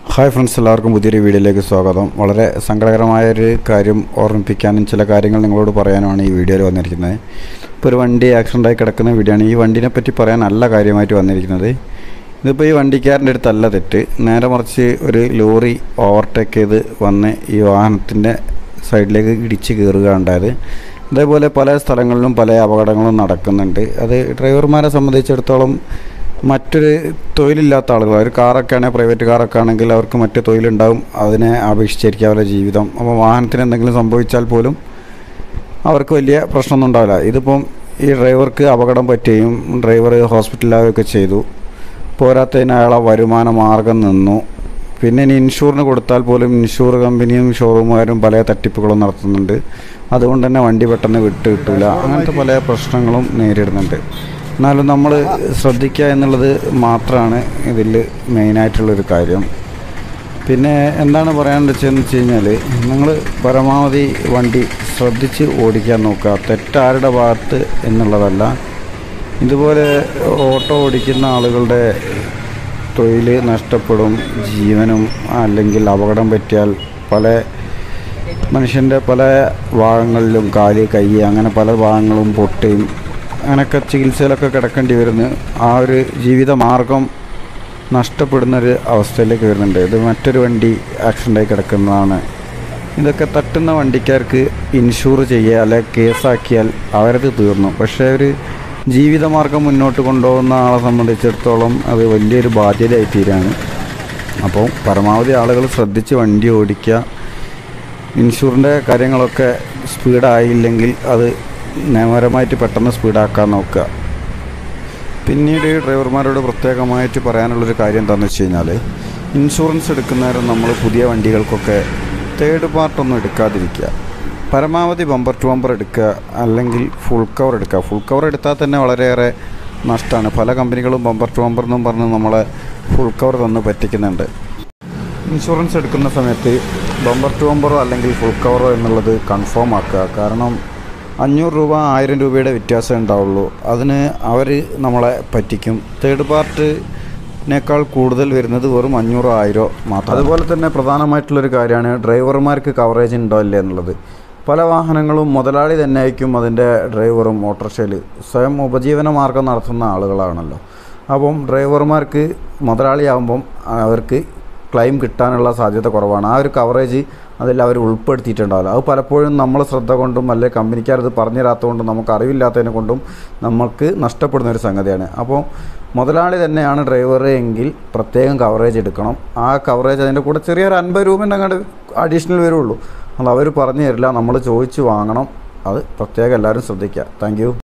hi friends എല്ലാവർക്കും പുതിയൊരു വീഡിയോയിലേക്ക് സ്വാഗതം വളരെ സങ്കടകരമായ ഒരു കാര്യം ഓർമ്മിപ്പിക്കാനും ചില കാര്യങ്ങൾ നിങ്ങളോട് പറയാനുമാണ് ഈ വീഡിയോയിൽ വന്നിരിക്കുന്നത് ഇപ്പോൾ ഒരു വണ്ടി ആക്സിഡൻ്റായി കിടക്കുന്ന വീഡിയോ ആണ് ഈ വണ്ടിനെ പറ്റി പറയാൻ നല്ല കാര്യമായിട്ട് വന്നിരിക്കുന്നത് ഇതിപ്പോൾ ഈ വണ്ടിക്കാരൻ്റെ അടുത്തല്ല തെറ്റ് നേരെ മറിച്ച് ഒരു ലോറി ഓവർടേക്ക് ചെയ്ത് വന്ന് ഈ വാഹനത്തിൻ്റെ സൈഡിലേക്ക് ഇടിച്ച് കയറുക ഉണ്ടായത് അതേപോലെ പല സ്ഥലങ്ങളിലും പല അപകടങ്ങളും നടക്കുന്നുണ്ട് അത് ഡ്രൈവർമാരെ സംബന്ധിച്ചിടത്തോളം മറ്റൊരു തൊഴിലില്ലാത്ത ആളുകൾ ഒരു കാറൊക്കെ ആണെങ്കിൽ പ്രൈവറ്റ് കാറൊക്കെ ആണെങ്കിൽ അവർക്ക് മറ്റു തൊഴിലുണ്ടാവും അതിനെ അപേക്ഷിച്ചിരിക്കും അവരുടെ ജീവിതം അപ്പോൾ വാഹനത്തിന് എന്തെങ്കിലും സംഭവിച്ചാൽ പോലും അവർക്ക് വലിയ പ്രശ്നമൊന്നും ഉണ്ടാവില്ല ഇതിപ്പം ഈ ഡ്രൈവർക്ക് അപകടം പറ്റുകയും ഡ്രൈവർ ഹോസ്പിറ്റലാവുകയൊക്കെ ചെയ്തു പോരാത്തതിന് അയാളെ വരുമാന മാർഗം നിന്നു പിന്നെ ഇനി ഇൻഷൂറിന് കൊടുത്താൽ പോലും ഇൻഷൂർ കമ്പനിയും ഷോറൂമുകാരും പല തട്ടിപ്പുകളും നടത്തുന്നുണ്ട് അതുകൊണ്ട് തന്നെ വണ്ടി പെട്ടെന്ന് വിട്ട് കിട്ടില്ല അങ്ങനത്തെ പല പ്രശ്നങ്ങളും നേരിടുന്നുണ്ട് എന്നാലും നമ്മൾ ശ്രദ്ധിക്കുക എന്നുള്ളത് മാത്രമാണ് ഇതിൽ മെയിനായിട്ടുള്ളൊരു കാര്യം പിന്നെ എന്താണ് പറയാൻ വെച്ചതെന്ന് വെച്ച് കഴിഞ്ഞാൽ നിങ്ങൾ പരമാവധി വണ്ടി ശ്രദ്ധിച്ച് ഓടിക്കാൻ നോക്കുക തെറ്റാരുടെ ഭാഗത്ത് എന്നുള്ളതല്ല ഇതുപോലെ ഓട്ടോ ഓടിക്കുന്ന ആളുകളുടെ തൊഴിൽ നഷ്ടപ്പെടും ജീവനും അല്ലെങ്കിൽ അപകടം പറ്റിയാൽ പല മനുഷ്യൻ്റെ പല ഭാഗങ്ങളിലും കാല് കൈ അങ്ങനെ പല ഭാഗങ്ങളും പൊട്ടുകയും അങ്ങനെയൊക്കെ ചികിത്സയിലൊക്കെ കിടക്കേണ്ടി വരുന്ന ആ ഒരു ജീവിത മാർഗം നഷ്ടപ്പെടുന്ന ഒരു അവസ്ഥയിലേക്ക് വരുന്നുണ്ട് ഇത് മറ്റൊരു വണ്ടി ആക്സിഡൻ്റായി കിടക്കുന്നതാണ് ഇതൊക്കെ തട്ടുന്ന വണ്ടിക്കാർക്ക് ഇൻഷൂർ ചെയ്യുക അല്ലെ കേസാക്കിയാൽ അവരത് തീർന്നു പക്ഷേ ഒരു ജീവിതമാർഗം മുന്നോട്ട് കൊണ്ടുപോകുന്ന ആളെ സംബന്ധിച്ചിടത്തോളം അത് വലിയൊരു ബാധ്യതയായി തീരാണ് അപ്പോൾ പരമാവധി ആളുകൾ ശ്രദ്ധിച്ച് വണ്ടി ഓടിക്കുക ഇൻഷൂറിൻ്റെ കാര്യങ്ങളൊക്കെ സ്പീഡായില്ലെങ്കിൽ അത് നിയമപരമായിട്ട് പെട്ടെന്ന് സ്പീഡാക്കാൻ നോക്കുക പിന്നീട് ഡ്രൈവർമാരോട് പ്രത്യേകമായിട്ട് പറയാനുള്ളൊരു കാര്യം എന്താണെന്ന് വെച്ച് കഴിഞ്ഞാൽ ഇൻഷുറൻസ് എടുക്കുന്നവരും നമ്മൾ പുതിയ വണ്ടികൾക്കൊക്കെ തേർഡ് പാർട്ടൊന്നും എടുക്കാതിരിക്കുക പരമാവധി ബമ്പർ ടു ബമ്പർ എടുക്കുക അല്ലെങ്കിൽ ഫുൾ കവർ എടുക്കുക ഫുൾ കവർ എടുത്താൽ തന്നെ വളരെയേറെ നഷ്ടമാണ് പല കമ്പനികളും ബമ്പർ ടു ബമ്പർ എന്നും പറഞ്ഞ് നമ്മളെ ഫുൾ കവർ തന്ന് പറ്റിക്കുന്നുണ്ട് ഇൻഷുറൻസ് എടുക്കുന്ന സമയത്ത് ബമ്പർ ടു ബമ്പറോ അല്ലെങ്കിൽ ഫുൾ കവറോ എന്നുള്ളത് കൺഫേം ആക്കുക കാരണം അഞ്ഞൂറ് രൂപ ആയിരം രൂപയുടെ വ്യത്യാസം ഉണ്ടാവുള്ളൂ അതിന് അവർ നമ്മളെ പറ്റിക്കും തേർഡ് പാർട്ടിനേക്കാൾ കൂടുതൽ വരുന്നത് വെറും അഞ്ഞൂറോ ആയിരോ മാത്രം അതുപോലെ തന്നെ പ്രധാനമായിട്ടുള്ളൊരു കാര്യമാണ് ഡ്രൈവർമാർക്ക് കവറേജ് ഉണ്ടോ ഇല്ലേ എന്നുള്ളത് പല വാഹനങ്ങളും മുതലാളി തന്നെ ആയിരിക്കും അതിൻ്റെ ഡ്രൈവറും ഓട്ടോറിക്ഷയിൽ സ്വയം ഉപജീവന മാർഗം നടത്തുന്ന ആളുകളാണല്ലോ അപ്പം ഡ്രൈവർമാർക്ക് മുതലാളിയാകുമ്പം അവർക്ക് ക്ലെയിം കിട്ടാനുള്ള സാധ്യത കുറവാണ് ആ ഒരു കവറേജ് അതിൽ അവർ ഉൾപ്പെടുത്തിയിട്ടുണ്ടാവില്ല അത് പലപ്പോഴും നമ്മൾ ശ്രദ്ധ കൊണ്ടും അല്ലെങ്കിൽ കമ്പനിക്കാരത് പറഞ്ഞു തരാത്തതുകൊണ്ടും നമുക്ക് അറിവില്ലാത്തതിനെ കൊണ്ടും നമുക്ക് നഷ്ടപ്പെടുന്ന ഒരു സംഗതിയാണ് അപ്പോൾ മുതലാളി തന്നെയാണ് ഡ്രൈവർ എങ്കിൽ പ്രത്യേകം കവറേജ് എടുക്കണം ആ കവറേജ് അതിൻ്റെ കൂടെ ചെറിയൊരു അൻപത് രൂപേൻ്റെ അങ്ങോട്ട് അഡീഷണൽ വരുള്ളൂ അത് അവർ പറഞ്ഞു തരില്ല നമ്മൾ ചോദിച്ച് വാങ്ങണം അത് പ്രത്യേകം എല്ലാവരും ശ്രദ്ധിക്കുക താങ്ക്